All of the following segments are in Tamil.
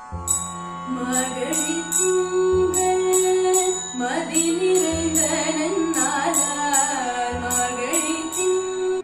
மகளிர் திங்கள் மதி நிறைந்த நன்னாளார் மகளிர் திங்கள்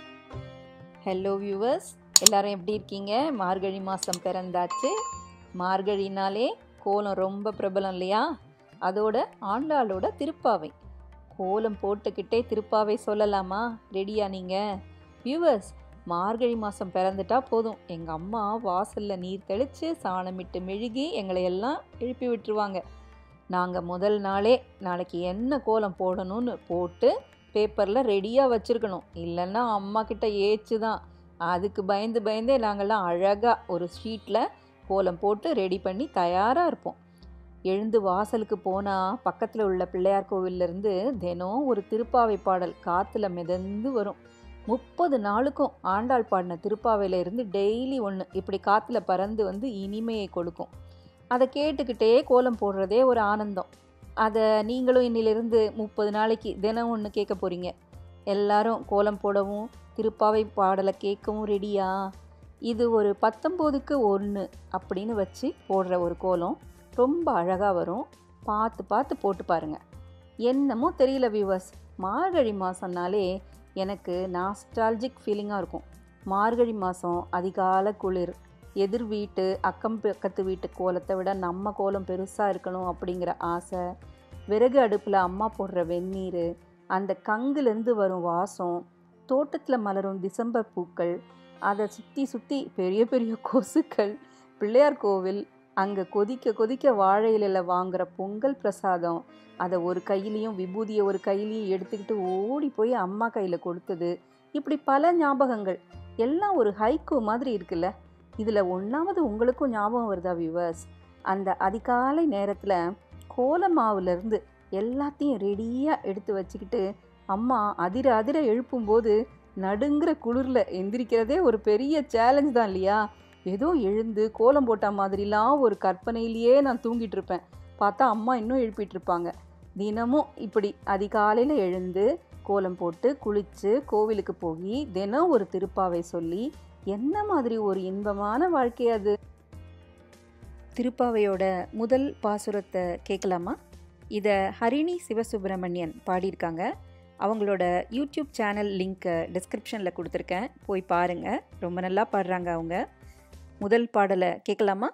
ஹலோ வியூவர்ஸ் எல்லாரும் எப்படி இருக்கீங்க மார்கழி மாதம் பிறந்தாச்சு மார்கழினாலே கோலம் ரொம்ப பிரபலம் இல்லையா அதோட ஆண்டாளோட திருப்பாவை கோலம் போட்டுக்கிட்டே திருப்பாவை சொல்லலாமா ரெடியா நீங்கள் வியூவர்ஸ் மார்கழி மாதம் பிறந்துட்டா போதும் எங்கள் அம்மா வாசலில் நீர் தெளித்து சாணமிட்டு மெழுகி எங்களை எல்லாம் எழுப்பி விட்டுருவாங்க நாங்கள் முதல் நாளே நாளைக்கு என்ன கோலம் போடணும்னு போட்டு பேப்பரில் ரெடியாக வச்சுருக்கணும் இல்லைன்னா அம்மா கிட்ட ஏச்சு தான் அதுக்கு பயந்து பயந்தே நாங்கள்லாம் அழகாக ஒரு ஷீட்டில் கோலம் போட்டு ரெடி பண்ணி தயாராக இருப்போம் எழுந்து வாசலுக்கு போனால் பக்கத்தில் உள்ள பிள்ளையார் கோவில்லேருந்து தினம் ஒரு திருப்பாவை பாடல் காற்றுல மிதந்து வரும் முப்பது நாளுக்கும் ஆண்டாள் பாடின திருப்பாவையில இருந்து டெய்லி ஒன்று இப்படி காற்றுல பறந்து வந்து இனிமையை கொடுக்கும் அதை கேட்டுக்கிட்டே கோலம் போடுறதே ஒரு ஆனந்தம் அதை நீங்களும் இன்னிலிருந்து முப்பது நாளைக்கு தினம் ஒன்று கேட்க போகிறீங்க எல்லாரும் கோலம் போடவும் திருப்பாவை பாடலை கேட்கவும் ரெடியா இது ஒரு பத்தொம்போதுக்கு ஒன்று அப்படின்னு வச்சு போடுற ஒரு கோலம் ரொம்ப அழகாக வரும் பார்த்து பார்த்து போட்டு பாருங்கள் என்னமோ தெரியல வியூவர்ஸ் மார்கழி மாதம்னாலே எனக்கு நாஸ்டால்ஜிக் ஃபீலிங்காக இருக்கும் மார்கழி மாதம் அதிகால குளிர் எதிர் வீட்டு அக்கம் பக்கத்து வீட்டு கோலத்தை விட நம்ம கோலம் பெருசாக இருக்கணும் அப்படிங்கிற ஆசை விறகு அடுப்பில் அம்மா போடுற வெந்நீர் அந்த கங்குலேருந்து வரும் வாசம் தோட்டத்தில் மலரும் டிசம்பர் பூக்கள் அதை சுற்றி சுற்றி பெரிய பெரிய கொசுக்கள் பிள்ளையார் கோவில் அங்கே கொதிக்க கொதிக்க வாழை இலையில் வாங்குற பொங்கல் பிரசாதம் அதை ஒரு கையிலையும் விபூதியை ஒரு கையிலையும் எடுத்துக்கிட்டு ஓடி போய் அம்மா கையில் கொடுத்தது இப்படி பல ஞாபகங்கள் எல்லாம் ஒரு ஹைக்கூ மாதிரி இருக்குல்ல இதில் ஒன்றாவது உங்களுக்கும் ஞாபகம் வருதா வியூவர்ஸ் அந்த அதிகாலை நேரத்தில் கோல மாவுலேருந்து எல்லாத்தையும் ரெடியாக எடுத்து வச்சுக்கிட்டு அம்மா அதிர அதிர எழுப்பும்போது நடுங்கிற குளிரில் எந்திரிக்கிறதே ஒரு பெரிய சேலஞ்ச் தான் இல்லையா ஏதோ எழுந்து கோலம் போட்ட மாதிரிலாம் ஒரு கற்பனையிலேயே நான் தூங்கிட்டு இருப்பேன் பார்த்தா அம்மா இன்னும் எழுப்பிட்டு இருப்பாங்க தினமும் இப்படி அதிகாலையில் எழுந்து கோலம் போட்டு குளித்து கோவிலுக்கு போய் தினம் ஒரு திருப்பாவை சொல்லி என்ன மாதிரி ஒரு இன்பமான வாழ்க்கை அது திருப்பாவையோட முதல் பாசுரத்தை கேட்கலாமா இதை ஹரிணி சிவசுப்பிரமணியன் பாடியிருக்காங்க அவங்களோட யூடியூப் சேனல் லிங்க்கை டிஸ்கிரிப்ஷனில் கொடுத்துருக்கேன் போய் பாருங்கள் ரொம்ப நல்லா பாடுறாங்க அவங்க முதல் பாடலை கேட்கலாமா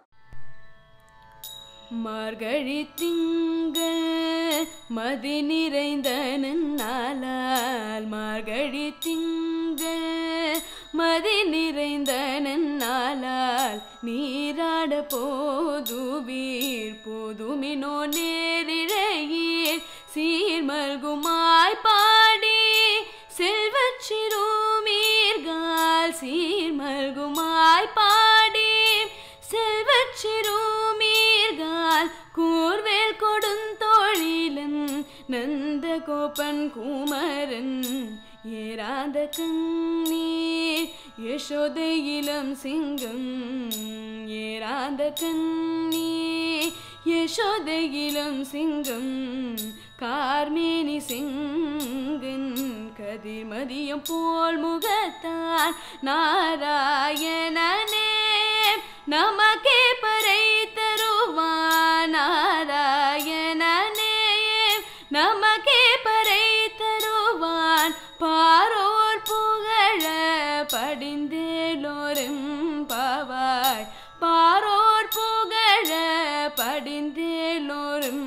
மார்கழி திங்கள் மதி நிறைந்த நன்னாளால் மார்கழி திங்கள் மதி நிறைந்த நன்னாளால் நீராட போதுவீர் போதுமினோ நேரிழையீர் சீர்மல்குமாய் பாடி செல்வச் சிறுமீர்கால் சீர்மல்குமாய் பாடி செல்வச் சிறுமீர்கால் கூர்வேல் கொடுந்தோழிலன் நந்த கோபன் குமரன் ஏராத கண்ணீர் யசோதை இளம் சிங்கம் ஏராத கண்ணீர் யசோதை இளம் சிங்கம் கார்மேனி சிங்கன் கதிர்மதியம் போல் முகத்தான் நாராயணனே நமக்கே பறை தருவான் நாராயணனே நமக்கே பறை தருவான் பாரோர் புகழ படிந்தேலோரும் பாவாய் பாரோர் புகழ படிந்தேலோரும்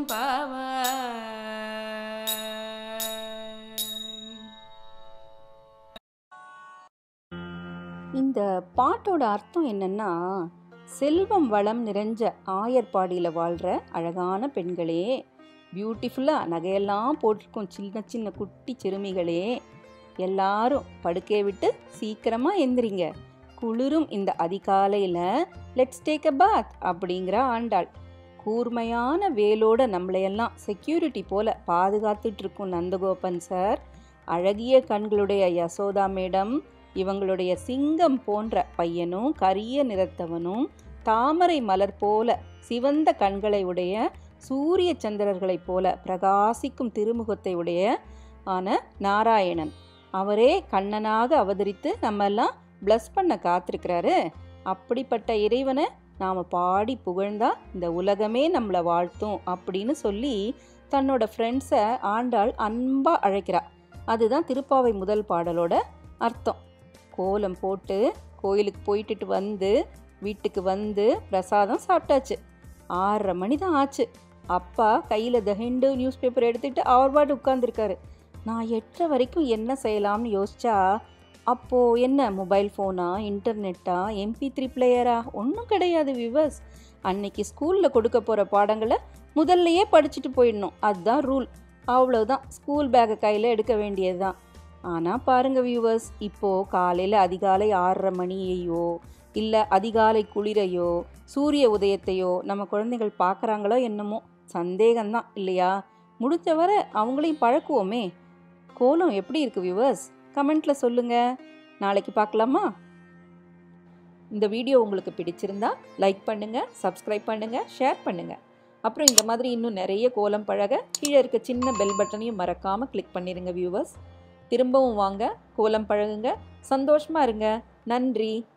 பாவாய் இந்த பாட்டோட அர்த்தம் என்னன்னா செல்வம் வளம் நிறைஞ்ச ஆயர்பாடியில் வாழ்கிற அழகான பெண்களே பியூட்டிஃபுல்லாக நகையெல்லாம் போட்டிருக்கும் சின்ன சின்ன குட்டி சிறுமிகளே எல்லாரும் படுக்கையை விட்டு சீக்கிரமாக எந்திரிங்க குளிரும் இந்த அதிகாலையில் லெட்ஸ் டேக் அ பாத் அப்படிங்கிற ஆண்டாள் கூர்மையான வேலோட நம்மளையெல்லாம் செக்யூரிட்டி போல பாதுகாத்துட்டு இருக்கும் நந்தகோபன் சார் அழகிய கண்களுடைய யசோதா மேடம் இவங்களுடைய சிங்கம் போன்ற பையனும் கரிய நிறத்தவனும் தாமரை மலர் போல சிவந்த கண்களை உடைய சூரிய சந்திரர்களைப் போல பிரகாசிக்கும் திருமுகத்தை உடைய ஆன நாராயணன் அவரே கண்ணனாக அவதரித்து நம்ம எல்லாம் ப்ளஸ் பண்ண காத்திருக்கிறாரு அப்படிப்பட்ட இறைவனை நாம் பாடி புகழ்ந்தா இந்த உலகமே நம்மளை வாழ்த்தும் அப்படின்னு சொல்லி தன்னோட ஃப்ரெண்ட்ஸை ஆண்டாள் அன்பாக அழைக்கிறா அதுதான் திருப்பாவை முதல் பாடலோட அர்த்தம் கோலம் போட்டு கோயிலுக்கு போயிட்டுட்டு வந்து வீட்டுக்கு வந்து பிரசாதம் சாப்பிட்டாச்சு ஆறரை மணி தான் ஆச்சு அப்பா கையில் த ஹிண்டு நியூஸ் பேப்பர் எடுத்துகிட்டு அவர் பாட்டு உட்காந்துருக்காரு நான் எட்டரை வரைக்கும் என்ன செய்யலாம்னு யோசிச்சா அப்போது என்ன மொபைல் ஃபோனா இன்டர்நெட்டா எம்பி த்ரீ பிளேயரா ஒன்றும் கிடையாது விவர்ஸ் அன்னைக்கு ஸ்கூலில் கொடுக்க போகிற பாடங்களை முதல்லையே படிச்சுட்டு போயிடணும் அதுதான் ரூல் அவ்வளோதான் ஸ்கூல் பேக்கை கையில் எடுக்க வேண்டியது தான் ஆனால் பாருங்கள் வியூவர்ஸ் இப்போது காலையில் அதிகாலை ஆறரை மணியையோ இல்லை அதிகாலை குளிரையோ சூரிய உதயத்தையோ நம்ம குழந்தைகள் பார்க்குறாங்களோ என்னமோ சந்தேகம்தான் இல்லையா முடிஞ்ச வரை அவங்களையும் பழக்குவோமே கோலம் எப்படி இருக்கு வியூவர்ஸ் கமெண்ட்டில் சொல்லுங்கள் நாளைக்கு பார்க்கலாமா இந்த வீடியோ உங்களுக்கு பிடிச்சிருந்தா லைக் பண்ணுங்கள் சப்ஸ்கிரைப் பண்ணுங்கள் ஷேர் பண்ணுங்கள் அப்புறம் இந்த மாதிரி இன்னும் நிறைய கோலம் பழக கீழே இருக்க சின்ன பெல் பட்டனையும் மறக்காமல் கிளிக் பண்ணிடுங்க வியூவர்ஸ் திரும்பவும் வாங்க கோலம் பழகுங்க சந்தோஷமாக இருங்க நன்றி